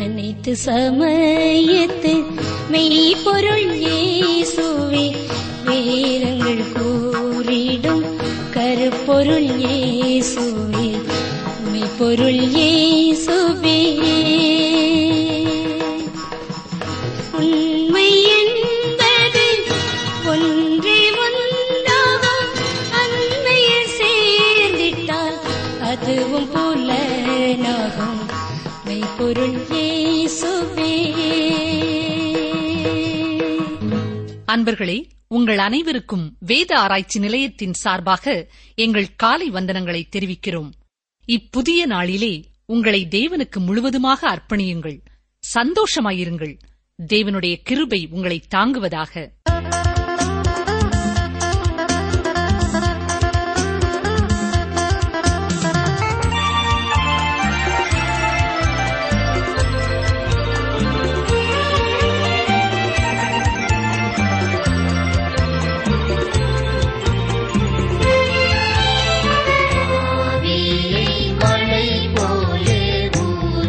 அனைத்து சமயத்து மெய்ப்பொருள் இயேசுவே வேதங்கள் கூறிடும் கருப்பொருள் இயேசுவே மெய்ப்பொருள் இயேசுவே உண்மை என்பது ஒன்றே ஒன்றாகும் அண்மையில் சேர்ந்திட்டால் அதுவும் புலனாகும் மெய்ப்பொருள் இயேசுவே அன்பர்களே உங்கள் அனைவருக்கும் வேத ஆராய்ச்சி நிலையத்தின் சார்பாக எங்கள் காலை வந்தனங்களை தெரிவிக்கிறோம் இப்புதிய நாளிலே உங்களை தேவனுக்கு முழுவதுமாக அர்ப்பணியுங்கள் சந்தோஷமாயிருங்கள் தேவனுடைய கிருபை உங்களை தாங்குவதாக ஆவியை மழை போலே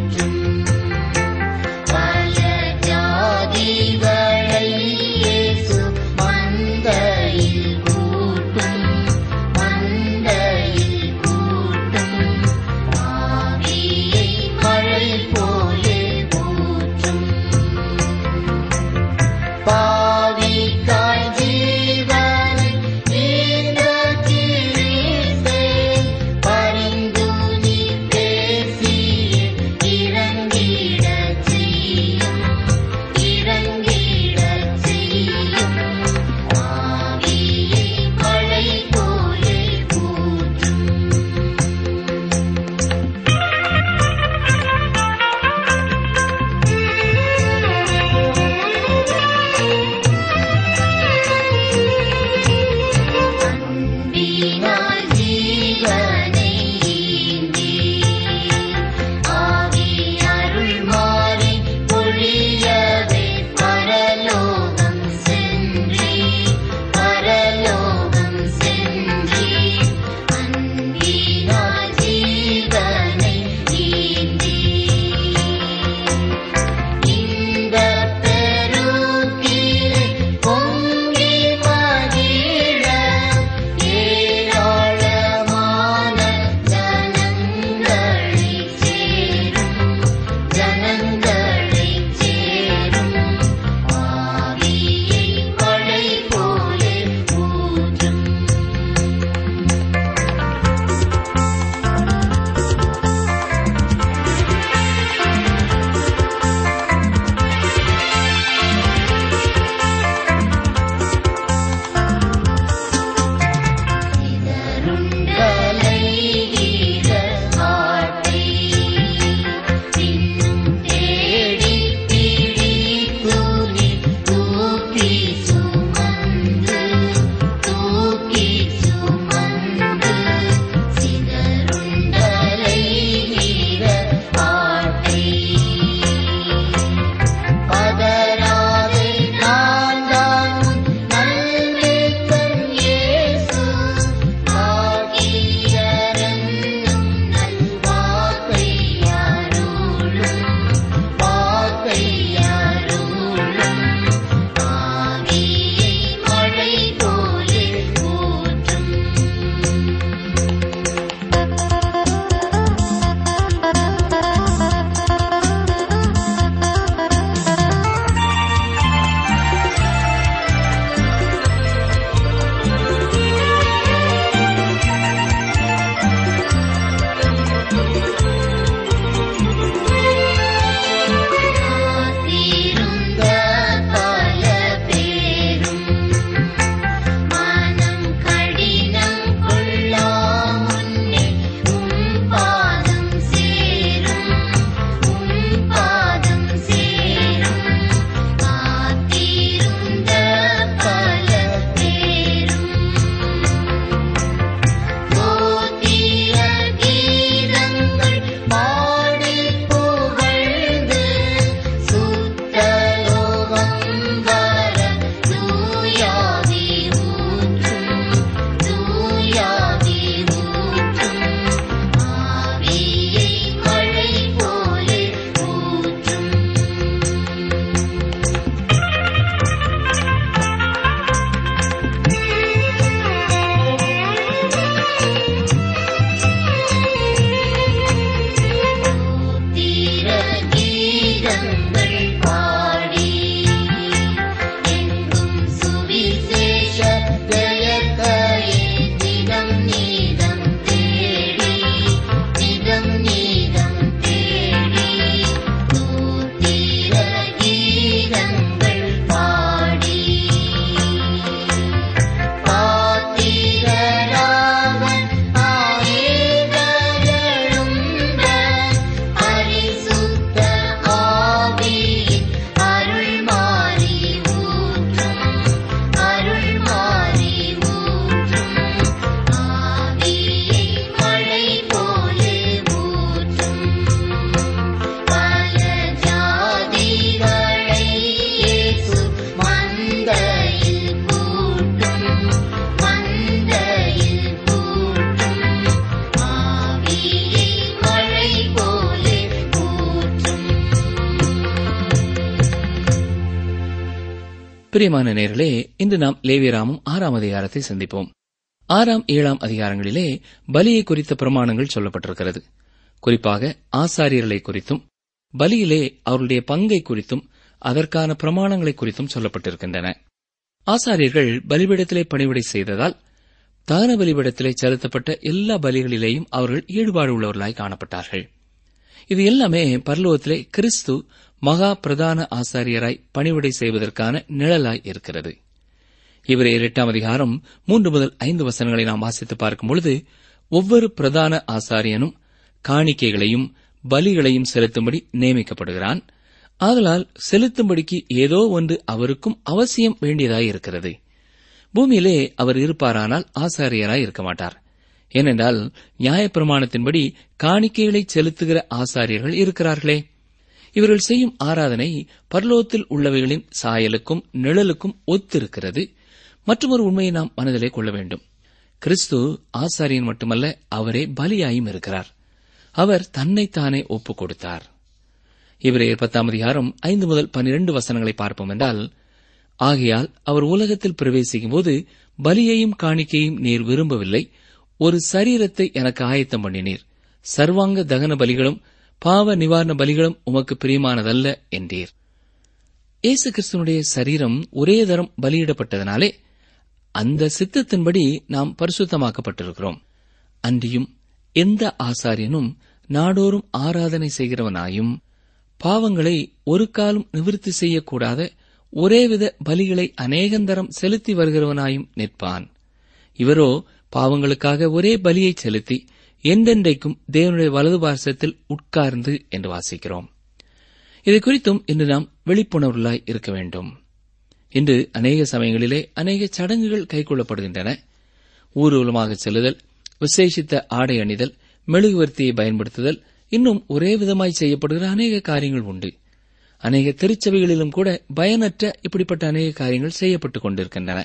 ஊற்றும் பல ஜாதிகளை இயேசு கீதங்கள் பாடி எங்கும் சுவிசேஷ ஜெயத்தையே தினம் நீதம் தேடி தினம் நீதம் தேடி தூத்திர கீதங்கள் பாடி பாத்திரராக ஆயேகழும்ப பரிசுத்த ஆவியின் அருள் மாறி ஊற்றும் அருள் மாறி ஊற்றும் ஆவியை மழை போலே ஊற்றும் பல ஜாதிகளை இயேசு மந்தையில் கூட்டும் மந்தையில் கூட்டும் ஆவியை மழை போலே ஊற்றும் பிரியமான நேர்களே இன்று நாம் லேவியராமும் ஆறாம் அதிகாரத்தை சந்திப்போம் ஆறாம் ஏழாம் அதிகாரங்களிலே பலியை குறித்த பிரமாணங்கள் சொல்லப்பட்டிருக்கிறது குறிப்பாக ஆசாரியர்களை குறித்தும் பலியிலே அவருடைய பங்கை குறித்தும் அதற்கான பிரமாணங்களை குறித்தும் சொல்லப்பட்டிருக்கின்றன ஆசாரியர்கள் பலிபீடத்திலே பணிவிடை செய்ததால் தான பலிபீடத்திலே செலுத்தப்பட்ட எல்லா பலிகளிலேயும் அவர்கள் ஈடுபாடு உள்ளவர்களாய் காணப்பட்டார்கள் இது எல்லாமே பரலோகத்திலே கிறிஸ்து மகா பிரதான ஆசாரியராய் பணிவிடை செய்வதற்கான நிழலாய் இருக்கிறது இவரே எட்டாம் அதிகாரம் மூன்று முதல் ஐந்து வசனங்களை நாம் வாசித்து பார்க்கும் பொழுது ஒவ்வொரு பிரதான ஆசாரியனும் காணிக்கைகளையும் பலிகளையும் செலுத்தும்படி நியமிக்கப்படுகிறான் ஆதலால் செலுத்தும்படிக்கு ஏதோ ஒன்று அவருக்கும் அவசியம் வேண்டியதாய் இருக்கிறது பூமியிலே அவர் இருப்பாரானால் ஆசாரியராய் இருக்க மாட்டார் ஏனென்றால் நியாயப்பிரமாணத்தின்படி காணிக்கைகளை செலுத்துகிற ஆசாரியர்கள் இருக்கிறார்களே இவர்கள் செய்யும் ஆராதனை பரலோகத்தில் உள்ளவைகளின் சாயலுக்கும் நிழலுக்கும் ஒத்திருக்கிறது மற்றொரு உண்மையை நாம் மனதிலே கொள்ள வேண்டும் கிறிஸ்து ஆசாரியன் மட்டுமல்ல அவரே பலியாயும் இருக்கிறார் அவர் தன்னைத்தானே ஒப்புக் கொடுத்தார் இவரே பத்தாம் அதிகாரம் ஐந்து முதல் பன்னிரண்டு வசனங்களை பார்ப்போம் என்றால் ஆகையால் அவர் உலகத்தில் பிரவேசிக்கும் போது பலியையும் காணிக்கையும் நீர் விரும்பவில்லை ஒரு சரீரத்தை எனக்கு ஆயத்தம் பண்ணினீர் சர்வாங்க தகன பலிகளும் பாவ நிவாரண பலிகளும் உமக்கு பிரியமானதல்ல என்றீர் இயேசு கிறிஸ்துவனுடைய சரீரம் ஒரே தரம் பலியிடப்பட்டதனாலே அந்த சித்தத்தின்படி நாம் பரிசுத்தமாக்கப்பட்டிருக்கிறோம் அன்றியும் எந்த ஆசாரியனும் நாடோறும் ஆராதனை செய்கிறவனாயும் பாவங்களை ஒரு காலம் நிவிருத்தி செய்யக்கூடாத ஒரேவித பலிகளை அநேகந்தரம் செலுத்தி வருகிறவனாயும் நிற்பான் இவரோ பாவங்களுக்காக ஒரே பலியை செலுத்தி என்றென்றைக்கும் தேவனுடைய வலது பார்சத்தில் உட்கார்ந்து என்று வாசிக்கிறோம் இதை குறித்தும் இன்று நாம் விழிப்புணர்வுள்ளாய் இருக்க வேண்டும் இன்று அநேக சமயங்களிலே அநேக சடங்குகள் கைக்கொள்ளப்படுகின்றன ஊர்வலமாக செல்லுதல் விசேஷித்த ஆடை அணிதல் மெழுகுவர்த்தியை பயன்படுத்துதல் இன்னும் ஒரே விதமாய் செய்யப்படுகிற அநேக காரியங்கள் உண்டு அநேக திருச்சபைகளிலும் கூட பயனற்ற இப்படிப்பட்ட அநேக காரியங்கள் செய்யப்பட்டுக் கொண்டிருக்கின்றன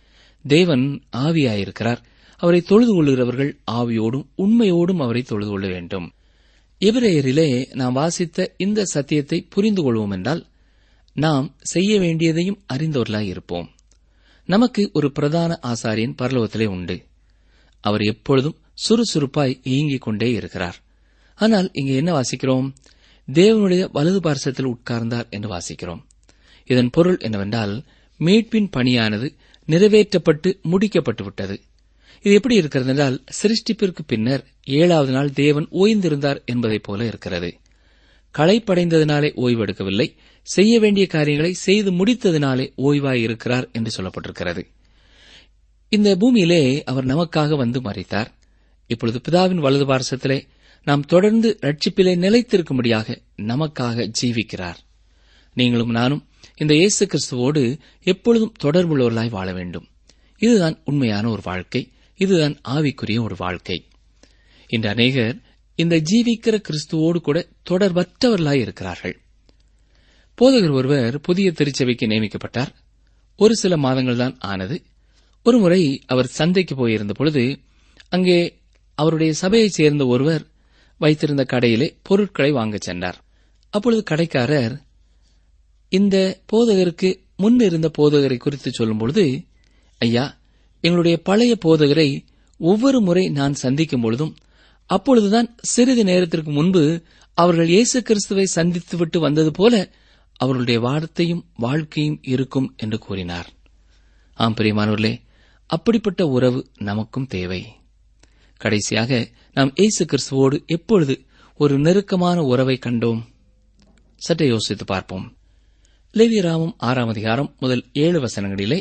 தேவன் ஆவியாயிருக்கிறார் அவரை தொழுது கொள்ளுகிறவர்கள் ஆவியோடும் உண்மையோடும் அவரை தொழுது கொள்ள வேண்டும் எபிரேயரிலே நாம் வாசித்த இந்த சத்தியத்தை புரிந்து கொள்வோம் என்றால் நாம் செய்ய வேண்டியதையும் அறிந்தவர்களாய் இருப்போம் நமக்கு ஒரு பிரதான ஆசாரியன் பரலோகத்திலே உண்டு அவர் எப்பொழுதும் சுறுசுறுப்பாய் இயங்கிக் கொண்டே இருக்கிறார் ஆனால் இங்கே என்ன வாசிக்கிறோம் தேவனுடைய வலது பார்சத்தில் உட்கார்ந்தார் என்று வாசிக்கிறோம் இதன் பொருள் என்னவென்றால் மீட்பின் பணியானது நிறைவேற்றப்பட்டு முடிக்கப்பட்டு விட்டது இது எப்படி இருக்கிறது என்றால் சிருஷ்டிப்பிற்கு பின்னர் ஏழாவது நாள் தேவன் ஓய்ந்திருந்தார் என்பதைப் போல இருக்கிறது களைப்படைந்ததினாலே ஓய்வெடுக்கவில்லை செய்ய வேண்டிய காரியங்களை செய்து முடித்ததினாலே ஓய்வாய் இருக்கிறார் என்று சொல்லப்பட்டிருக்கிறது இந்த பூமியிலே அவர் நமக்காக வந்து மறித்தார் இப்பொழுது பிதாவின் வலது பார்சத்திலே நாம் தொடர்ந்து ரட்சிப்பிலே நிலைத்திருக்கும்படியாக நமக்காக ஜீவிக்கிறார் நீங்களும் நானும் இந்த இயேசு கிறிஸ்துவோடு எப்பொழுதும் தொடர்புள்ளவர்களாய் வாழ வேண்டும் இதுதான் உண்மையான ஒரு வாழ்க்கை இதுதான் ஆவிக்குரிய ஒரு வாழ்க்கை இன்று அநேகர் இந்த ஜீவிக்கிற கிறிஸ்துவோடு கூட தொடர்பற்றவர்களாய் இருக்கிறார்கள் போதகர் ஒருவர் புதிய திருச்சபைக்கு நியமிக்கப்பட்டார் ஒரு சில மாதங்கள் தான் ஆனது ஒருமுறை அவர் சந்தைக்கு போயிருந்த பொழுது அங்கே அவருடைய சபையைச் சேர்ந்த ஒருவர் வைத்திருந்த கடையிலே பொருட்களை வாங்கச் சென்றார் அப்பொழுது கடைக்காரர் இந்த போதகருக்கு முன் இருந்த போதகரை குறித்து சொல்லும்பொழுது ஐயா எங்களுடைய பழைய போதகரை ஒவ்வொரு முறை நான் சந்திக்கும் பொழுதும் அப்பொழுதுதான் சிறிது நேரத்திற்கு முன்பு அவர்கள் இயேசு கிறிஸ்துவை சந்தித்துவிட்டு வந்தது போல அவர்களுடைய வார்த்தையும் வாழ்க்கையும் இருக்கும் என்று கூறினார் ஆம் பிரியமானவர்களே அப்படிப்பட்ட உறவு நமக்கும் தேவை கடைசியாக நாம் இயேசு கிறிஸ்துவோடு எப்பொழுது ஒரு நெருக்கமான உறவை கண்டோம் சற்றே யோசித்து பார்ப்போம் லேவியராமம் ஆறாம் அதிகாரம் முதல் ஏழு வசனங்களிலே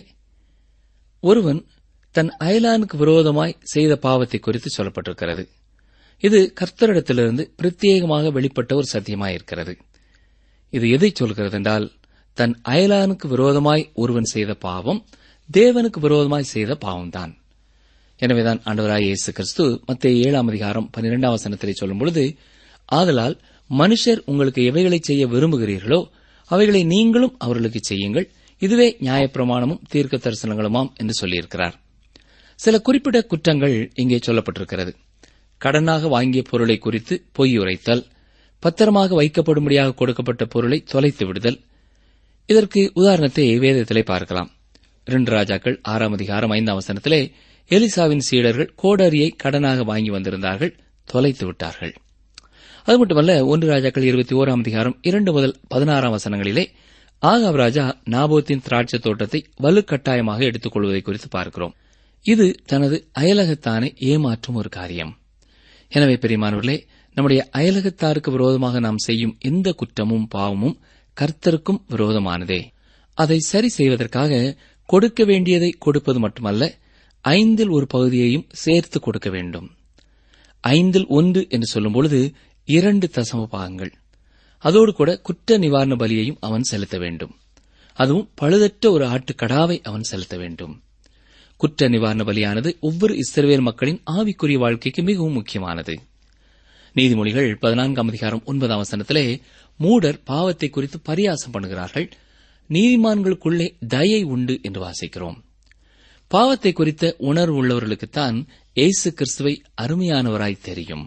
ஒருவன் தன் அயலானுக்கு விரோதமாய் செய்த பாவத்தை குறித்து சொல்லப்பட்டிருக்கிறது இது கர்த்தரிடத்திலிருந்து பிரத்யேகமாக வெளிப்பட்ட ஒரு சத்தியமாயிருக்கிறது இது எதை சொல்கிறது என்றால் தன் அயலானுக்கு விரோதமாய் ஒருவன் செய்த பாவம் தேவனுக்கு விரோதமாய் செய்த பாவம்தான் எனவேதான் ஆண்டவராய் இயேசு கிறிஸ்து மத்திய ஏழாம் அதிகாரம் பன்னிரெண்டாம் வசனத்திலே சொல்லும் பொழுது ஆதலால் மனுஷர் உங்களுக்கு எவைகளை செய்ய விரும்புகிறீர்களோ அவைகளை நீங்களும் அவர்களுக்கு செய்யுங்கள் இதுவே நியாயப்பிரமாணமும் தீர்க்க தரிசனங்களுமாம் என்று சொல்லியிருக்கிறார் சில குறிப்பிட்ட குற்றங்கள் இங்கே சொல்லப்பட்டிருக்கிறது கடனாக வாங்கிய பொருளை குறித்து பொய் உரைத்தல் பத்திரமாக வைக்கப்படும்படியாக கொடுக்கப்பட்ட பொருளை தொலைத்து விடுதல் இதற்கு உதாரணத்தை வேதத்திலே பார்க்கலாம் இரண்டு ராஜாக்கள் ஆறாம் அதிகாரம் ஐந்தாம் வசனத்திலே எலிசாவின் சீடர்கள் கோடரியை கடனாக வாங்கி வந்திருந்தார்கள் தொலைத்து விட்டார்கள் அது மட்டுமல்ல ஒன்று ராஜாக்கள் இருபத்தி ஓராம் அதிகாரம் இரண்டு முதல் பதினாறாம் வசனங்களிலே ஆகாப் ராஜா நாபோத்தின் திராட்சை தோட்டத்தை வலுக்கட்டாயமாக எடுத்துக் கொள்வதை குறித்து பார்க்கிறோம் இது தனது அயலகத்தானை ஏமாற்றும் ஒரு காரியம் எனவே பெரியமானவர்களே நம்முடைய அயலகத்தாருக்கு விரோதமாக நாம் செய்யும் எந்த குற்றமும் பாவமும் கர்த்தருக்கும் விரோதமானதே அதை சரி செய்வதற்காக கொடுக்க வேண்டியதை கொடுப்பது மட்டுமல்ல ஐந்தில் ஒரு பகுதியையும் சேர்த்து கொடுக்க வேண்டும் ஐந்தில் ஒன்று என்று சொல்லும் பொழுது இரண்டு தசம பாகங்கள் அதோடு கூட குற்ற நிவாரண பலியையும் அவன் செலுத்த வேண்டும் அதுவும் பழுதற்ற ஒரு ஆட்டுக்கடாவை அவன் செலுத்த வேண்டும் குற்ற நிவாரண பலியானது ஒவ்வொரு இஸ்ரவேல் மக்களின் ஆவிக்குரிய வாழ்க்கைக்கு மிகவும் முக்கியமானது நீதிமொழிகள் பதினான்காம் அதிகாரம் ஒன்பதாம் வசனத்திலே மூடர் பாவத்தை குறித்து பரியாசம் பண்ணுகிறார்கள் நீதிமான்களுக்குள்ளே தயை உண்டு என்று வாசிக்கிறோம் பாவத்தை குறித்த உணர்வு உள்ளவர்களுக்குத்தான் இயேசு கிறிஸ்துவை அருமையானவராய் தெரியும்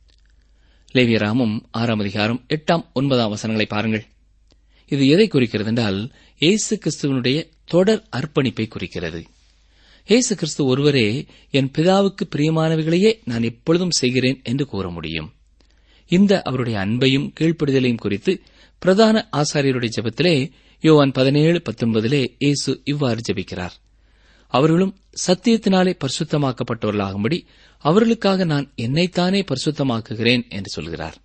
லேவியராமும் ஆறாம் அதிகாரம் எட்டாம் ஒன்பதாம் வசனங்களை பாருங்கள் இது எதை குறிக்கிறது என்றால் இயேசு கிறிஸ்துவனுடைய தொடர் அர்ப்பணிப்பை குறிக்கிறது இயேசு கிறிஸ்து ஒருவரே என் பிதாவுக்கு பிரியமானவைகளையே நான் எப்பொழுதும் செய்கிறேன் என்று கூற முடியும் இந்த அவருடைய அன்பையும் கீழ்ப்படுதலையும் குறித்து பிரதான ஆசாரியருடைய ஜெபத்திலே யோவான் பதினேழு பத்தொன்பதிலே இயேசு இவ்வாறு ஜெபிக்கிறார் அவர்களும் சத்தியத்தினாலே பரிசுத்தமாக்கப்பட்டவர்களாகும்படி அவர்களுக்காக நான் என்னைத்தானே பரிசுத்தமாக்குகிறேன் என்று சொல்கிறார்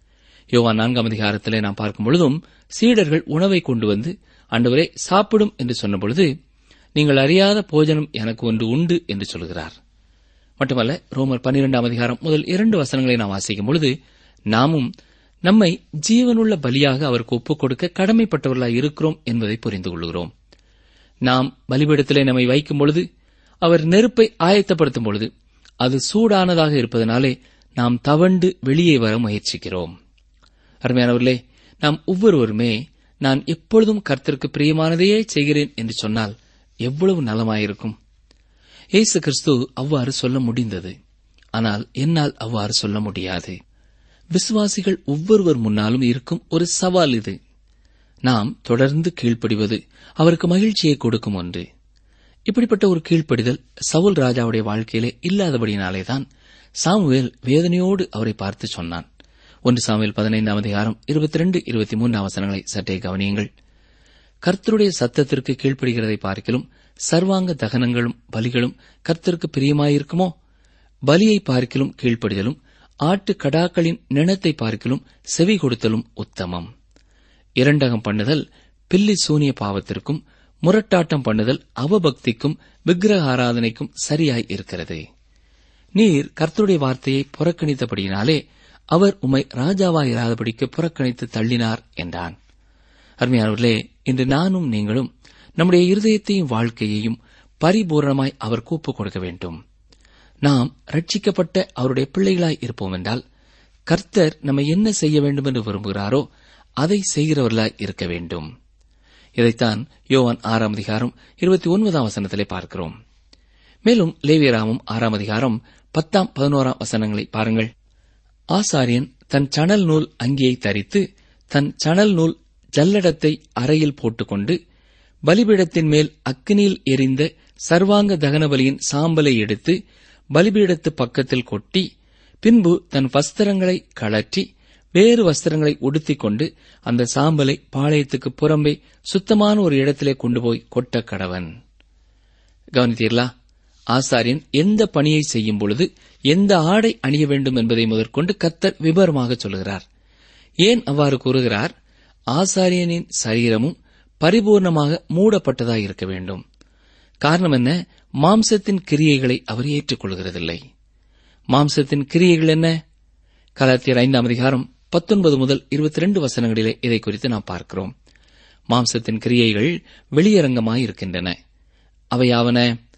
யோவான் நான்காம் அதிகாரத்திலே நாம் பார்க்கும் பொழுதும் சீடர்கள் உணவை கொண்டு வந்து ஆண்டவரே சாப்பிடும் என்று சொன்னபொழுது நீங்கள் அறியாத போஜனம் எனக்கு ஒன்று உண்டு என்று சொல்கிறார் மட்டுமல்ல ரோமர் பன்னிரெண்டாம் அதிகாரம் முதல் இரண்டு வசனங்களை நாம் வாசிக்கும் பொழுது நாமும் நம்மை ஜீவனுள்ள பலியாக அவருக்கு ஒப்புக் கொடுக்க கடமைப்பட்டவர்களாய் இருக்கிறோம் என்பதை புரிந்து கொள்கிறோம் நாம் பலிபீடத்திலே நம்மை வைக்கும் பொழுது அவர் நெருப்பை ஆயத்தப்படுத்தும் பொழுது அது சூடானதாக இருப்பதனாலே நாம் தவண்டு வெளியே வர முயற்சிக்கிறோம் அருமையானவர்களே நாம் ஒவ்வொருவருமே நான் எப்பொழுதும் கர்த்தருக்கு பிரியமானதையே செய்கிறேன் என்று சொன்னால் எவ்வளவு நலமாயிருக்கும் இயேசு கிறிஸ்து அவ்வாறு சொல்ல முடிந்தது ஆனால் என்னால் அவ்வாறு சொல்ல முடியாது விசுவாசிகள் ஒவ்வொருவர் முன்னாலும் இருக்கும் ஒரு சவால் இது நாம் தொடர்ந்து கீழ்ப்படிவது அவருக்கு மகிழ்ச்சியை கொடுக்கும் ஒன்று இப்படிப்பட்ட ஒரு கீழ்ப்படிதல் சவுல் ராஜாவுடைய வாழ்க்கையிலே இல்லாதபடியினாலேதான் சாமுவேல் வேதனையோடு அவரை பார்த்து சொன்னான் ஒன்று சாமுவேல் பதினைந்தாம் அதிகாரம் இருபத்தி ரெண்டு இருபத்தி மூன்றாம் வசனங்களை சற்றே கவனியுங்கள் கர்த்தருடைய சத்தத்திற்கு கீழ்ப்படுகிறதை பார்க்கிலும் சர்வாங்க தகனங்களும் பலிகளும் கர்த்தருக்கு பிரியமாயிருக்குமோ பலியை பார்க்கிலும் கீழ்ப்படிதலும் ஆட்டு கடாக்களின் நிணத்தை பார்க்கிலும் செவி கொடுத்தலும் உத்தமம் இரண்டகம் பண்ணுதல் பில்லி சூனிய பாவத்திற்கும் முரட்டாட்டம் பண்ணுதல் அவபக்திக்கும் விக்கிரக ஆராதனைக்கும் சரியாய் இருக்கிறது நீர் கர்த்தருடைய வார்த்தையை புறக்கணித்தபடியினாலே அவர் உம்மை ராஜாவாயிராதபடிக்கு புறக்கணித்து தள்ளினார் என்றான் அருமையானவர்களே இன்று நானும் நீங்களும் நம்முடைய இருதயத்தையும் வாழ்க்கையையும் பரிபூர்ணமாய் அவர் கூப்புக் கொடுக்க வேண்டும் நாம் ரட்சிக்கப்பட்ட அவருடைய பிள்ளைகளாய் இருப்போம் என்றால் கர்த்தர் நம்மை என்ன செய்ய வேண்டும் என்று விரும்புகிறாரோ அதை செய்கிறவர்களாய் இருக்க வேண்டும் இதைத்தான் யோவான் ஆறாம் அதிகாரம் இருபத்தி ஒன்பதாம் வசனத்திலே பார்க்கிறோம் மேலும் லேவியராமும் ஆறாம் அதிகாரம் பத்தாம் பதினோராம் வசனங்களை பாருங்கள் ஆசாரியன் தன் சணல் நூல் அங்கியை தரித்து தன் சணல் நூல் ஜல்லடத்தை அறையில் போட்டுக்கொண்டு பலிபீடத்தின் மேல் அக்கினியில் எரிந்த சர்வாங்க தகனபலியின் சாம்பலை எடுத்து பலிபீடத்து பக்கத்தில் கொட்டி பின்பு தன் வஸ்திரங்களை கழற்றி வேறு வஸ்திரங்களை உடுத்திக் கொண்டு அந்த சாம்பலை பாளையத்துக்கு புறம்பே சுத்தமான ஒரு இடத்திலே கொண்டு போய் கொட்ட கடவன் கவனித்தீர்களா ஆசாரியன் எந்த பணியை செய்யும் பொழுது எந்த ஆடை அணிய வேண்டும் என்பதை முதற்கொண்டு கத்தர் விபரமாக சொல்கிறார் ஏன் அவ்வாறு கூறுகிறார் ஆசாரியனின் சரீரமும் பரிபூர்ணமாக மூடப்பட்டதாய் இருக்க வேண்டும் காரணம் என்ன மாம்சத்தின் கிரியைகளை அவர் ஏற்றுக்கொள்கிறதில்லை மாம்சத்தின் கிரியைகள் என்ன கலாத்தியர் ஐந்தாம் அதிகாரம் பத்தொன்பது முதல் இருபத்தி ரெண்டு வசனங்களிலே இதை குறித்து நாம் பார்க்கிறோம் மாம்சத்தின் கிரியைகள் வெளியரங்கமாயிருக்கின்றன அவையாவன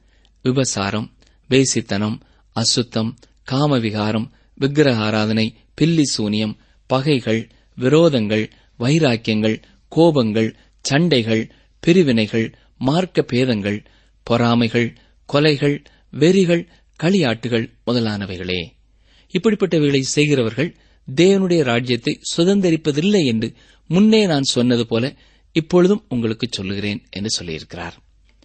விபசாரம் வேசித்தனம் அசுத்தம் காமவிகாரம் விக்கிரக ஆராதனை பில்லி சூனியம் பகைகள் விரோதங்கள் வைராக்கியங்கள் கோபங்கள் சண்டைகள் பிரிவினைகள் மார்க்க பேதங்கள் பொறாமைகள் கொலைகள் வெறிகள் களியாட்டுகள் முதலானவைகளே இப்படிப்பட்டவைகளை செய்கிறவர்கள் தேவனுடைய ராஜ்யத்தை சுதந்திரிப்பதில்லை என்று முன்னே நான் சொன்னது போல இப்பொழுதும் உங்களுக்கு சொல்லுகிறேன் என்று சொல்லியிருக்கிறார்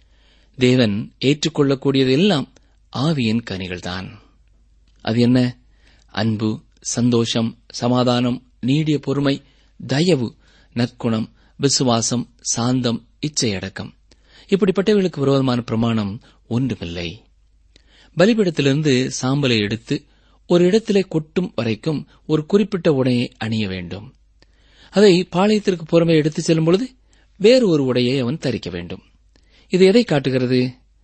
தேவன் ஏற்றுக்கொள்ளக்கூடியது எல்லாம் ஆவியின் கனிகள்தான் அது என்ன அன்பு சந்தோஷம் சமாதானம் நீடிய பொறுமை தயவு நற்குணம் விசுவாசம் சாந்தம் இச்சையடக்கம் இப்படிப்பட்டவர்களுக்கு விரோதமான பிரமாணம் ஒன்றுமில்லை பலிபீடத்திலிருந்து சாம்பலை எடுத்து ஒரு இடத்திலே கொட்டும் வரைக்கும் ஒரு குறிப்பிட்ட உடையை அணிய வேண்டும் அதை பாளையத்திற்கு புறமே எடுத்துச் செல்லும் பொழுது வேறு ஒரு உடையை அவன் தரிக்க வேண்டும் இது எதை காட்டுகிறது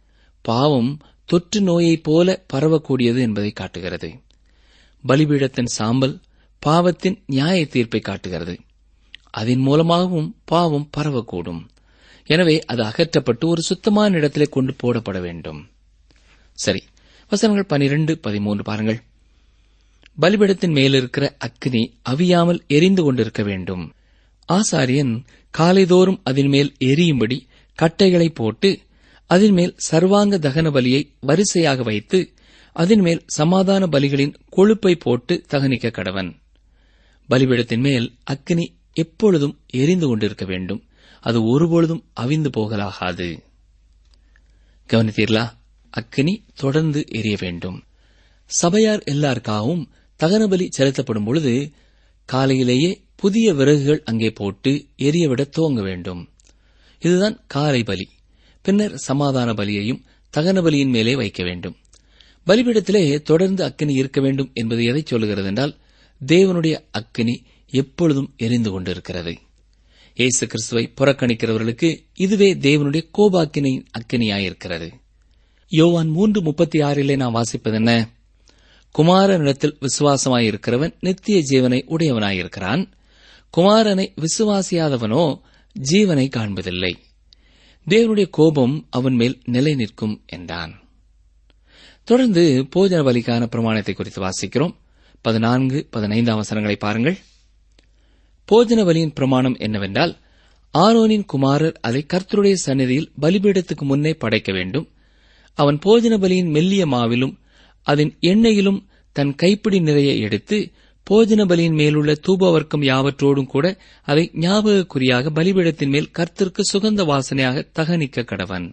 பாவம் தொற்று நோயைப் போல பரவக்கூடியது என்பதை காட்டுகிறது பலிபீடத்தின் சாம்பல் பாவத்தின் நியாய தீர்ப்பை காட்டுகிறது அதன் மூலமாகவும் பாவம் பரவக்கூடும் எனவே அது அகற்றப்பட்டு ஒரு சுத்தமான இடத்திலே கொண்டு போடப்பட வேண்டும் சரி வசனங்கள் பனிரெண்டு பதிமூன்று பாருங்கள் பலிபீடத்தின் மேலிருக்கிற அக்னி அவியாமல் எரிந்து கொண்டிருக்க வேண்டும் ஆசாரியன் காலைதோறும் அதன் மேல் எரியும்படி கட்டைகளை போட்டு அதன் மேல் சர்வாங்க தகன பலியை வரிசையாக வைத்து அதன் மேல் சமாதான பலிகளின் கொழுப்பை போட்டு தகனிக்க கடவன் பலிபீடத்தின் மேல் அக்னி எப்பொழுதும் எரிந்து கொண்டிருக்க வேண்டும் அது ஒருபொழுதும் அவிந்து போகலாகாது கவனித்தீர்களா அக்னி தொடர்ந்து எரிய வேண்டும் சபையார் எல்லாருக்காகவும் தகனபலி செலுத்தப்படும் பொழுது காலையிலேயே புதிய விறகுகள் அங்கே போட்டு எரியவிட துவங்க வேண்டும் இதுதான் காலை பலி பின்னர் சமாதான பலியையும் தகன பலியின் மேலே வைக்க வேண்டும் பலிபீடத்திலே தொடர்ந்து அக்கினி இருக்க வேண்டும் என்பது எதை சொல்லுகிறது என்றால் தேவனுடைய அக்கினி எப்பொழுதும் எரிந்து கொண்டிருக்கிறது இயேசு கிறிஸ்துவை புறக்கணிக்கிறவர்களுக்கு இதுவே தேவனுடைய கோபாக்கினையின் அக்கினியாயிருக்கிறது யோவான் மூன்று முப்பத்தி ஆறிலே நாம் வாசிப்பது என்ன குமாரனிடத்தில் விசுவாசமாயிருக்கிறவன் நித்திய ஜீவனை உடையவனாயிருக்கிறான் குமாரனை விசுவாசியாதவனோ ஜீவனை காண்பதில்லை தேவனுடைய கோபம் அவன் மேல் நிலை நிற்கும் என்றான் தொடர்ந்து போஜன பலிக்கான பிரமாணத்தை குறித்து வாசிக்கிறோம் பதினான்கு பதினைந்தாம் வசனங்களை பாருங்கள் போஜன பலியின் பிரமாணம் என்னவென்றால் ஆரோனின் குமாரர் அதை கர்த்தருடைய சந்நிதியில் பலிபீடத்துக்கு முன்னே படைக்க வேண்டும் அவன் போஜன பலியின் மெல்லிய மாவிலும் அதன் எண்ணெயிலும் தன் கைப்பிடி நிறைய எடுத்து போஜன பலியின் மேலுள்ள தூபவர்க்கம் யாவற்றோடும் கூட அதை ஞாபகக்குறியாக பலிபீடத்தின் மேல் கர்த்தருக்கு சுகந்த வாசனையாக தகனிக்க கடவன்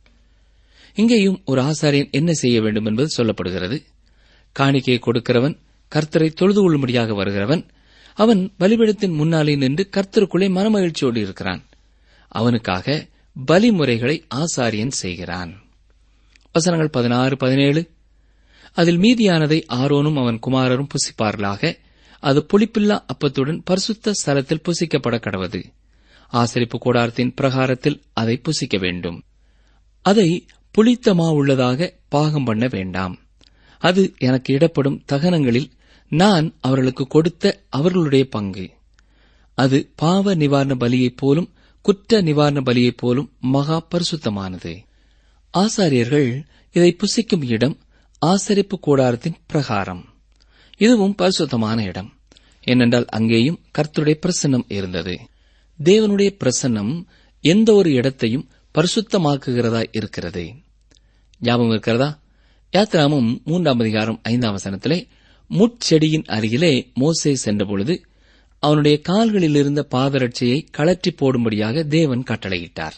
இங்கேயும் ஒரு ஆசாரியன் என்ன செய்ய வேண்டும் என்பது சொல்லப்படுகிறது காணிக்கையை கொடுக்கிறவன் கர்த்தரை தொழுது கொள்ளும்படியாக வருகிறவன் அவன் பலிபீடத்தின் முன்னாலே நின்று கர்த்தருக்குள்ளே மனமகிழ்ச்சியோடு இருக்கிறான் அவனுக்காக பலிமுறைகளை ஆசாரியன் செய்கிறான் வசனங்கள் பதினாறு பதினேழு அதில் மீதியானதை ஆரோனும் அவன் குமாரரும் புசிப்பார்களாக அது புளிப்பில்லா அப்பத்துடன் பரிசுத்த ஸ்தலத்தில் புசிக்கப்பட கடவது ஆசரிப்பு கூடாரத்தின் பிரகாரத்தில் அதை புசிக்க வேண்டும் அதை புளித்த உள்ளதாக பாகம் பண்ண வேண்டாம் அது எனக்கு இடப்படும் தகனங்களில் நான் அவர்களுக்கு கொடுத்த அவர்களுடைய பங்கு அது பாவ நிவாரண பலியைப் போலும் குற்ற நிவாரண பலியைப் போலும் மகா பரிசுத்தமானது ஆசாரியர்கள் இதை புசிக்கும் இடம் ஆசரிப்பு கூடாரத்தின் பிரகாரம் இதுவும் பரிசுத்தமான இடம் ஏனென்றால் அங்கேயும் கர்த்தருடைய பிரசன்னம் இருந்தது தேவனுடைய பிரசன்னம் எந்த ஒரு இடத்தையும் பரிசுத்தமாக்குகிறதா இருக்கிறது ஞாபகம் இருக்கிறதா யாத்ராமும் மூன்றாம் அதிகாரம் ஐந்தாம் வசனத்திலே முட்செடியின் அருகிலே மோசே சென்றபொழுது அவனுடைய கால்களில் இருந்த பாதரட்சையை கழற்றி போடும்படியாக தேவன் கட்டளையிட்டார்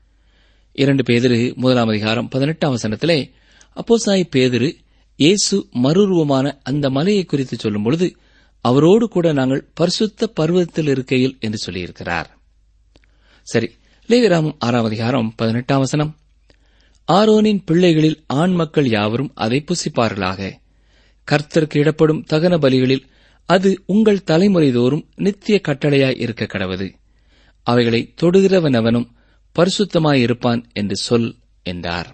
இரண்டு பேதிரு முதலாம் அதிகாரம் பதினெட்டாம் வசனத்திலே அப்போசாய் பேதிரு இயேசு மறுரூபமான அந்த மலையை குறித்து சொல்லும் பொழுது அவரோடு கூட நாங்கள் பரிசுத்த பருவத்தில் இருக்கையில் என்று சொல்லியிருக்கிறார் சரி லேவிராமம் ஆறாம் அதிகாரம் பதினெட்டாம் வசனம் ஆரோனின் பிள்ளைகளில் ஆண் மக்கள் யாவரும் அதை புசிப்பார்களாக கர்த்தருக்கு இடப்படும் தகன பலிகளில் அது உங்கள் தலைமுறை தோறும் நித்திய கட்டளையாய் இருக்க கடவது அவைகளை தொடுகிறவனவனும் பரிசுத்தமாயிருப்பான் என்று சொல் என்றார்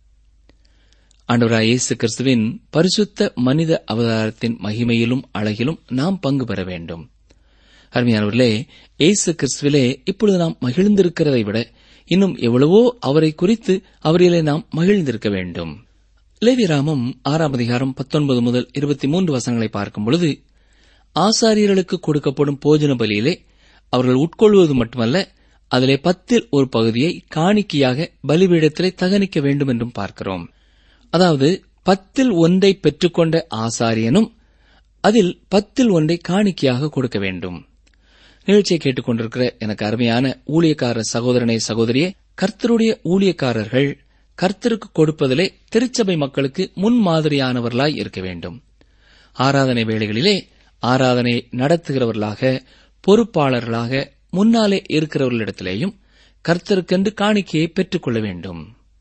ஆண்டவராய் இயேசு கிறிஸ்துவின் பரிசுத்த மனித அவதாரத்தின் மகிமையிலும் அழகிலும் நாம் பங்கு பெற வேண்டும் அருமையானவர்களே இயேசு கிறிஸ்துவிலே இப்பொழுது நாம் மகிழ்ந்திருக்கிறதை விட இன்னும் எவ்வளவோ அவரை குறித்து அவரிலே நாம் மகிழ்ந்திருக்க வேண்டும் லேவிராமம் ஆறாம் அதிகாரம் பத்தொன்பது முதல் இருபத்தி மூன்று வசனங்களை பார்க்கும் பொழுது ஆசாரியர்களுக்கு கொடுக்கப்படும் போஜன பலியிலே அவர்கள் உட்கொள்வது மட்டுமல்ல அதிலே பத்தில் ஒரு பகுதியை காணிக்கையாக பலிபீடத்திலே தகனிக்க வேண்டும் என்றும் பார்க்கிறோம் அதாவது பத்தில் ஒன்றை பெற்றுக்கொண்ட ஆசாரியனும் அதில் பத்தில் ஒன்றை காணிக்கையாக கொடுக்க வேண்டும் நிகழ்ச்சியை கேட்டுக்கொண்டிருக்கிற எனக்கு அருமையான ஊழியக்கார சகோதரனே சகோதரியே கர்த்தருடைய ஊழியக்காரர்கள் கர்த்தருக்கு கொடுப்பதிலே திருச்சபை மக்களுக்கு முன்மாதிரியானவர்களாய் இருக்க வேண்டும் ஆராதனை வேளைகளிலே ஆராதனை நடத்துகிறவர்களாக பொறுப்பாளர்களாக முன்னாலே இருக்கிறவர்களிடத்திலேயும் கர்த்தருக்கென்று காணிக்கையை பெற்றுக்கொள்ள வேண்டும்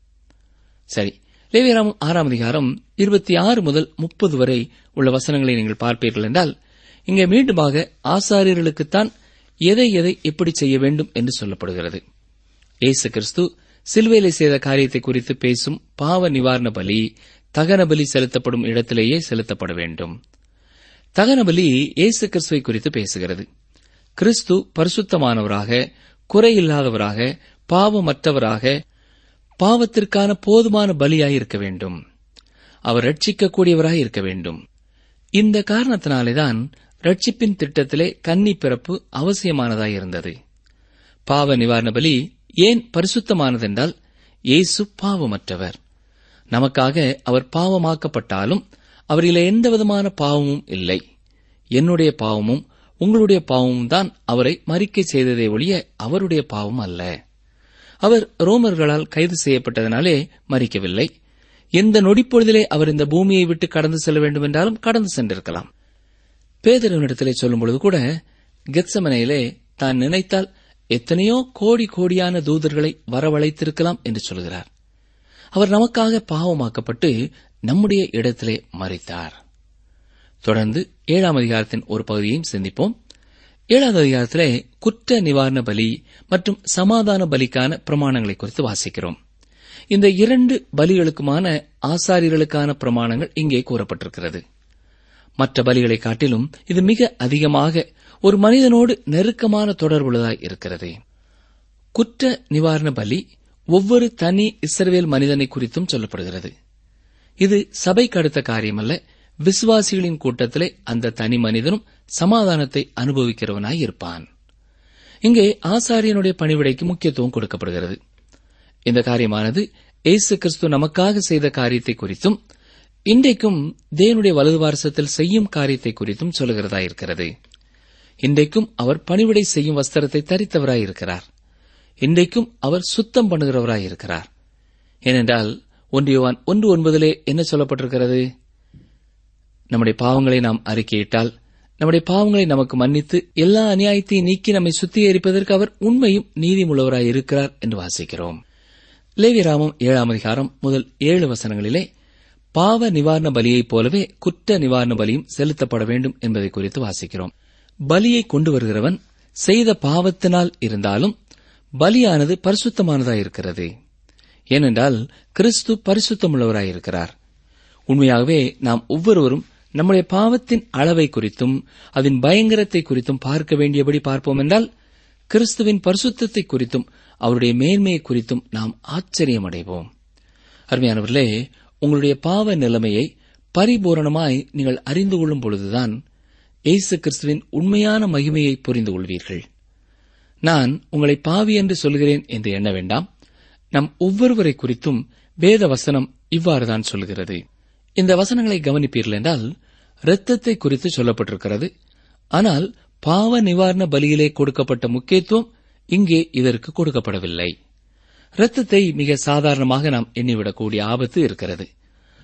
சரி லேவியராமம் ஆறாம் அதிகாரம் இருபத்தி ஆறு முதல் முப்பது வரை உள்ள வசனங்களை நீங்கள் பார்ப்பீர்கள் என்றால் இங்கே மீண்டுமாக ஆசாரியர்களுக்குத்தான் எதை எதை எப்படி செய்ய வேண்டும் என்று சொல்லப்படுகிறது இயேசு கிறிஸ்து சிலுவையிலே செய்த காரியத்தை குறித்து பேசும் பாவ நிவாரண பலி தகன பலி செலுத்தப்படும் இடத்திலேயே செலுத்தப்பட வேண்டும் தகன பலி இயேசு கிறிஸ்துவை குறித்து பேசுகிறது கிறிஸ்து பரிசுத்தமானவராக குறையில்லாதவராக பாவமற்றவராக பாவத்திற்கான போதுமான பலியாய் இருக்க வேண்டும் அவர் ரட்சிக்கக்கூடியவராய் இருக்க வேண்டும் இந்த காரணத்தினாலேதான் ரட்சிப்பின் திட்டத்திலே கன்னி பிறப்பு அவசியமானதாய் இருந்தது பாவ நிவாரண பலி ஏன் பரிசுத்தமானதென்றால் இயேசு பாவமற்றவர் நமக்காக அவர் பாவமாக்கப்பட்டாலும் அவரிலே எந்தவிதமான பாவமும் இல்லை என்னுடைய பாவமும் உங்களுடைய பாவமும் தான் அவரை மறிக்கை செய்ததை ஒழிய அவருடைய பாவம் அல்ல அவர் ரோமர்களால் கைது செய்யப்பட்டதனாலே மறிக்கவில்லை எந்த நொடிப்பொழுதிலே அவர் இந்த பூமியை விட்டு கடந்து செல்ல வேண்டும் என்றாலும் கடந்து சென்றிருக்கலாம் பேதரவனிடத்திலே சொல்லும் பொழுது கூட கெத்சமனையிலே தான் நினைத்தால் எத்தனையோ கோடி கோடியான தூதர்களை வரவழைத்திருக்கலாம் என்று சொல்கிறார் அவர் நமக்காக பாவமாக்கப்பட்டு நம்முடைய இடத்திலே மறித்தார் தொடர்ந்து ஏழாம் அதிகாரத்தின் ஒரு பகுதியையும் சிந்திப்போம் ஏழாவது அதிகாரத்திலே குற்ற நிவாரண பலி மற்றும் சமாதான பலிக்கான பிரமாணங்களை குறித்து வாசிக்கிறோம் இந்த இரண்டு பலிகளுக்குமான ஆசாரியர்களுக்கான பிரமாணங்கள் இங்கே கூறப்பட்டிருக்கிறது மற்ற பலிகளை காட்டிலும் இது மிக அதிகமாக ஒரு மனிதனோடு நெருக்கமான தொடர்புள்ளதாய் இருக்கிறது குற்ற நிவாரண பலி ஒவ்வொரு தனி இஸ்ரவேல் மனிதனை குறித்தும் சொல்லப்படுகிறது இது சபைக்கு அடுத்த காரியமல்ல விசுவாசிகளின் கூட்டத்திலே அந்த தனி மனிதனும் சமாதானத்தை அனுபவிக்கிறவனாய் இருப்பான் இங்கே ஆசாரியனுடைய பணிவிடைக்கு முக்கியத்துவம் கொடுக்கப்படுகிறது இந்த காரியமானது இயேசு கிறிஸ்து நமக்காக செய்த காரியத்தை குறித்தும் இன்றைக்கும் தேவனுடைய வலது வாரசத்தில் செய்யும் காரியத்தை குறித்தும் சொல்லுகிறதாயிருக்கிறது இன்றைக்கும் அவர் பணிவிடை செய்யும் வஸ்திரத்தை தரித்தவராயிருக்கிறார் இன்றைக்கும் அவர் சுத்தம் பண்ணுகிறவராயிருக்கிறார் ஏனென்றால் ஒன்றியவான் ஒன்று ஒன்பதிலே என்ன சொல்லப்பட்டிருக்கிறது நம்முடைய பாவங்களை நாம் அறிக்கையிட்டால் நம்முடைய பாவங்களை நமக்கு மன்னித்து எல்லா அநியாயத்தையும் நீக்கி நம்மை சுத்திகரிப்பதற்கு அவர் உண்மையும் நீதிமுள்ளவராய் இருக்கிறார் என்று வாசிக்கிறோம் லேவிராமம் ஏழாம் அதிகாரம் முதல் ஏழு வசனங்களிலே பாவ நிவாரண பலியைப் போலவே குற்ற நிவாரண பலியும் செலுத்தப்பட வேண்டும் என்பதை குறித்து வாசிக்கிறோம் பலியை கொண்டு வருகிறவன் செய்த பாவத்தினால் இருந்தாலும் பலியானது பரிசுத்தமானதாயிருக்கிறது ஏனென்றால் கிறிஸ்து பரிசுத்தமுள்ளவராயிருக்கிறார் உண்மையாகவே நாம் ஒவ்வொருவரும் நம்முடைய பாவத்தின் அளவை குறித்தும் அதன் பயங்கரத்தை குறித்தும் பார்க்க வேண்டியபடி பார்ப்போம் என்றால் கிறிஸ்துவின் பரிசுத்தத்தை குறித்தும் அவருடைய மேன்மையை குறித்தும் நாம் ஆச்சரியமடைவோம் அருமையானவர்களே உங்களுடைய பாவ நிலைமையை பரிபூரணமாய் நீங்கள் அறிந்து கொள்ளும் பொழுதுதான் இயேசு கிறிஸ்துவின் உண்மையான மகிமையை புரிந்து கொள்வீர்கள் நான் உங்களை பாவி என்று சொல்கிறேன் என்று எண்ண வேண்டாம் நம் ஒவ்வொருவரை குறித்தும் வேத வசனம் இவ்வாறுதான் சொல்கிறது இந்த வசனங்களை கவனிப்பீர்கள் என்றால் இரத்தத்தை குறித்து சொல்லப்பட்டிருக்கிறது ஆனால் பாவ நிவாரண பலியிலே கொடுக்கப்பட்ட முக்கியத்துவம் இங்கே இதற்கு கொடுக்கப்படவில்லை இரத்தத்தை மிக சாதாரணமாக நாம் எண்ணிவிடக்கூடிய ஆபத்து இருக்கிறது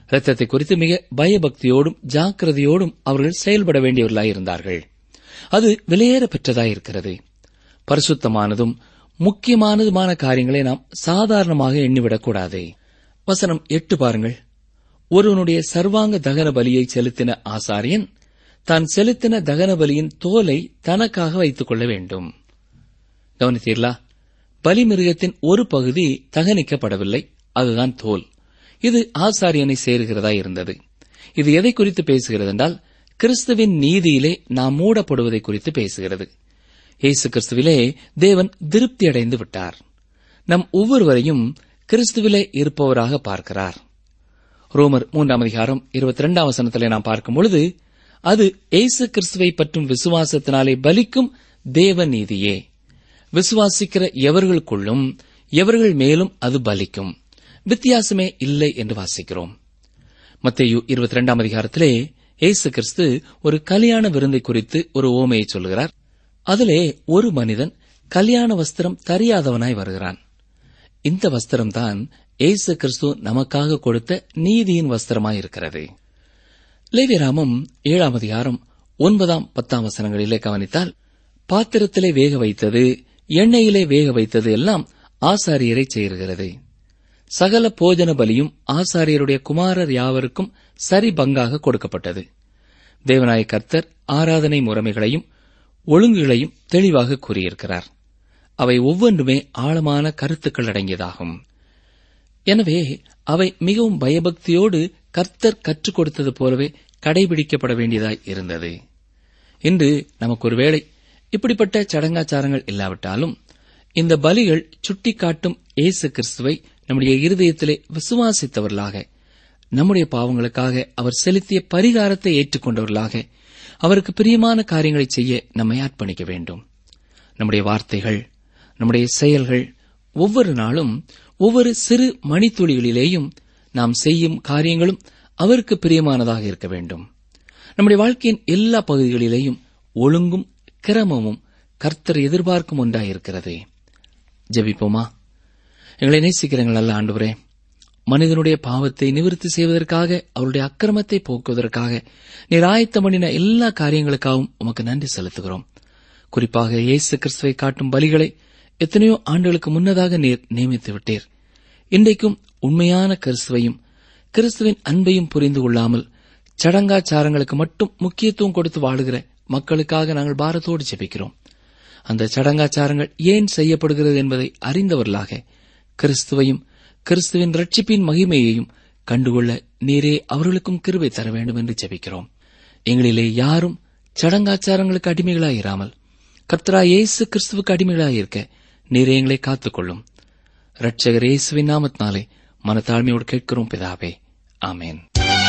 இரத்தத்தை குறித்து மிக பயபக்தியோடும் ஜாக்கிரதையோடும் அவர்கள் செயல்பட வேண்டியவர்களாயிருந்தார்கள் அது விலையேற பெற்றதாயிருக்கிறது பரிசுத்தமானதும் முக்கியமானதுமான காரியங்களை நாம் சாதாரணமாக எண்ணிவிடக்கூடாது வசனம் எட்டு பாருங்கள் ஒருவனுடைய சர்வாங்க தகன பலியை செலுத்தின ஆசாரியன் தான் செலுத்தின தகன பலியின் தோலை தனக்காக வைத்துக் கொள்ள வேண்டும் கவனித்தீர்களா பலிமிருகத்தின் ஒரு பகுதி தகனிக்கப்படவில்லை அதுதான் தோல் இது ஆசாரியனை சேருகிறதா இருந்தது இது எதை குறித்து பேசுகிறது என்றால் கிறிஸ்துவின் நீதியிலே நாம் மூடப்படுவதை குறித்து பேசுகிறது இயேசு கிறிஸ்துவிலே தேவன் திருப்தி அடைந்து விட்டார் நம் ஒவ்வொருவரையும் கிறிஸ்துவிலே இருப்பவராக பார்க்கிறார் ரோமர் மூன்றாம் அதிகாரம் இருபத்தி ரெண்டாம் வசனத்திலே நாம் பார்க்கும் பொழுது அது இயேசு கிறிஸ்துவை பற்றும் விசுவாசத்தினாலே பலிக்கும் தேவ நீதியே விசுவாசிக்கிற எவர்களுக்குள்ளும் எவர்கள் மேலும் அது பலிக்கும் வித்தியாசமே இல்லை என்று வாசிக்கிறோம் மத்தேயு இருபத்தி ரெண்டாம் அதிகாரத்திலே இயேசு கிறிஸ்து ஒரு கல்யாண விருந்தை குறித்து ஒரு ஓமையை சொல்கிறார் அதிலே ஒரு மனிதன் கல்யாண வஸ்திரம் தரியாதவனாய் வருகிறான் இந்த வஸ்திரம்தான் இயேசு கிறிஸ்து நமக்காக கொடுத்த நீதியின் வஸ்திரமாய் இருக்கிறது லேவியராமம் ஏழாம் அதிகாரம் ஒன்பதாம் பத்தாம் வசனங்களிலே கவனித்தால் பாத்திரத்திலே வேக வைத்தது எண்ணெயிலே வேக வைத்தது எல்லாம் ஆசாரியரை சேருகிறது சகல போஜன பலியும் ஆசாரியருடைய குமாரர் யாவருக்கும் சரி பங்காக கொடுக்கப்பட்டது தேவநாய கர்த்தர் ஆராதனை முறைமைகளையும் ஒழுங்குகளையும் தெளிவாக கூறியிருக்கிறார் அவை ஒவ்வொன்றுமே ஆழமான கருத்துக்கள் அடங்கியதாகும் எனவே அவை மிகவும் பயபக்தியோடு கர்த்தர் கற்றுக் கொடுத்தது போலவே கடைபிடிக்கப்பட வேண்டியதாய் இருந்தது இன்று நமக்கு ஒருவேளை இப்படிப்பட்ட சடங்காச்சாரங்கள் இல்லாவிட்டாலும் இந்த பலிகள் சுட்டிக்காட்டும் இயேசு கிறிஸ்துவை நம்முடைய இருதயத்திலே விசுவாசித்தவர்களாக நம்முடைய பாவங்களுக்காக அவர் செலுத்திய பரிகாரத்தை ஏற்றுக்கொண்டவர்களாக அவருக்கு பிரியமான காரியங்களை செய்ய நம்மை அர்ப்பணிக்க வேண்டும் நம்முடைய வார்த்தைகள் நம்முடைய செயல்கள் ஒவ்வொரு நாளும் ஒவ்வொரு சிறு மணித்துளிகளிலேயும் நாம் செய்யும் காரியங்களும் அவருக்கு பிரியமானதாக இருக்க வேண்டும் நம்முடைய வாழ்க்கையின் எல்லா பகுதிகளிலேயும் ஒழுங்கும் கிரமமும் கர்த்தர் எதிர்பார்க்கும் ஒன்றாயிருக்கிறது ஜெபிப்போமா எங்களை நேசிக்கிறங்கள் நல்ல ஆண்டவரே மனிதனுடைய பாவத்தை நிவர்த்தி செய்வதற்காக அவருடைய அக்கிரமத்தை போக்குவதற்காக நீர் ஆயத்தம் பண்ணின எல்லா காரியங்களுக்காகவும் உமக்கு நன்றி செலுத்துகிறோம் குறிப்பாக இயேசு கிறிஸ்துவை காட்டும் பலிகளை எத்தனையோ ஆண்டுகளுக்கு முன்னதாக நீர் நியமித்து விட்டீர் இன்றைக்கும் உண்மையான கிறிஸ்துவையும் கிறிஸ்துவின் அன்பையும் புரிந்து கொள்ளாமல் சடங்காச்சாரங்களுக்கு மட்டும் முக்கியத்துவம் கொடுத்து வாழுகிற மக்களுக்காக நாங்கள் பாரத்தோடு ஜெபிக்கிறோம் அந்த சடங்காச்சாரங்கள் ஏன் செய்யப்படுகிறது என்பதை அறிந்தவர்களாக கிறிஸ்துவையும் கிறிஸ்துவின் ரட்சிப்பின் மகிமையையும் கண்டுகொள்ள நீரே அவர்களுக்கும் கிருபை தர வேண்டும் என்று ஜெபிக்கிறோம் எங்களிலே யாரும் சடங்காச்சாரங்களுக்கு அடிமைகளாயிராமல் கர்த்தரா இயேசு கிறிஸ்துவுக்கு அடிமைகளாயிருக்க நீரே எங்களை காத்துக்கொள்ளும் ரட்சகர் இயேசுவின் நாமத்தினாலே மனத்தாழ்மையோடு கேட்கிறோம் பிதாவே ஆமேன்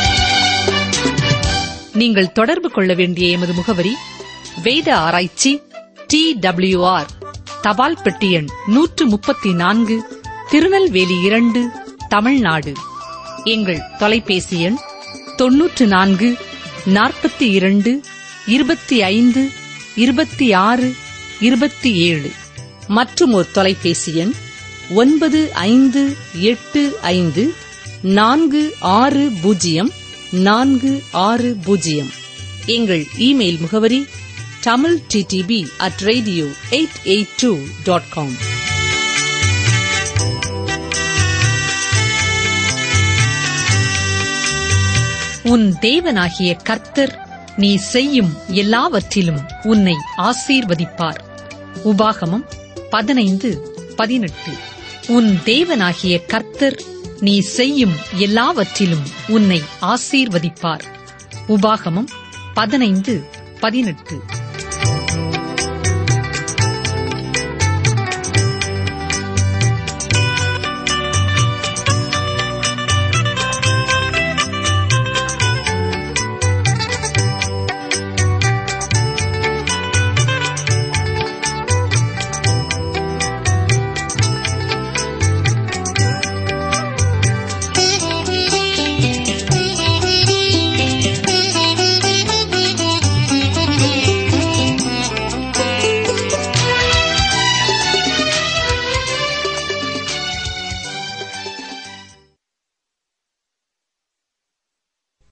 நீங்கள் தொடர்பு கொள்ள வேண்டிய எமது முகவரி வேத ஆராய்ச்சி டி ஆர் தபால் பெட்டி எண் நூற்று முப்பத்தி நான்கு திருநெல்வேலி இரண்டு தமிழ்நாடு எங்கள் தொலைபேசி எண் தொன்னூற்று நான்கு நாற்பத்தி இரண்டு இருபத்தி ஐந்து இருபத்தி ஆறு இருபத்தி ஏழு மற்றும் ஒரு தொலைபேசி எண் ஒன்பது ஐந்து எட்டு ஐந்து நான்கு ஆறு பூஜ்ஜியம் நான்கு ஆறு பூஜ்ஜியம் எங்கள் இமெயில் முகவரி Tamil DTP at radio eight eight two dot com உன் தேவனாகிய கர்த்தர் நீ செய்யும் எல்லாவற்றிலும் உன்னை ஆசீர்வதிப்பார் உபாகமம் பதினைந்து பதினெட்டு உன் தேவனாகிய கர்த்தர் நீ செய்யும் எல்லாவற்றிலும் உன்னை ஆசீர்வதிப்பார் உபாகமம் பதினைந்து பதினெட்டு